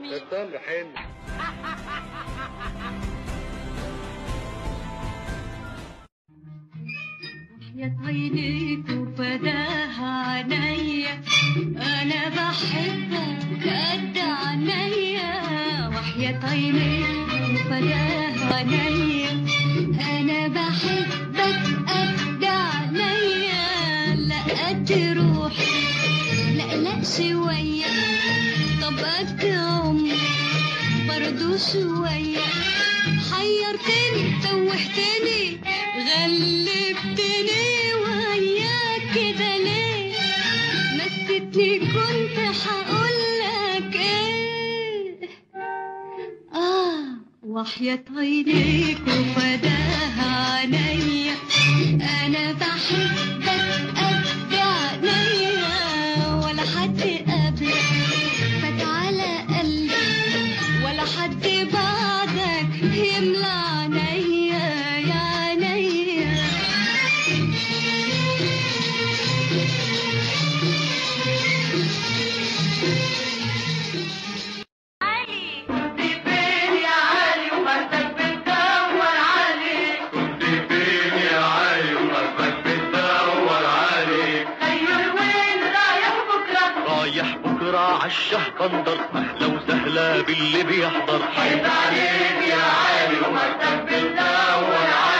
حلمي التمر حلو يا عينيك وفداها عينيا انا بحبك قد عينيا وحياة عينيك وفداها عينيا انا بحبك قد عينيا لا قد روحي لا لا شوية طب قد عمري برضو شوية حيرتني توهتني غلبتني وياك كده ليه نسيتني كنت هقولك ايه اه وحياة عينيك وفداها عينيا انا بحبك قد عينيا ولا حد قبلك فات على قلبي ولا حد بعدك يملى عينيا يا عينيا كنت فين يا علي وقلبك بتدور عليك رايح بكرة عالشهبندر أهلا وسهلا باللي بيحضر حيد عليك يا علي وقلبك بتدور عليك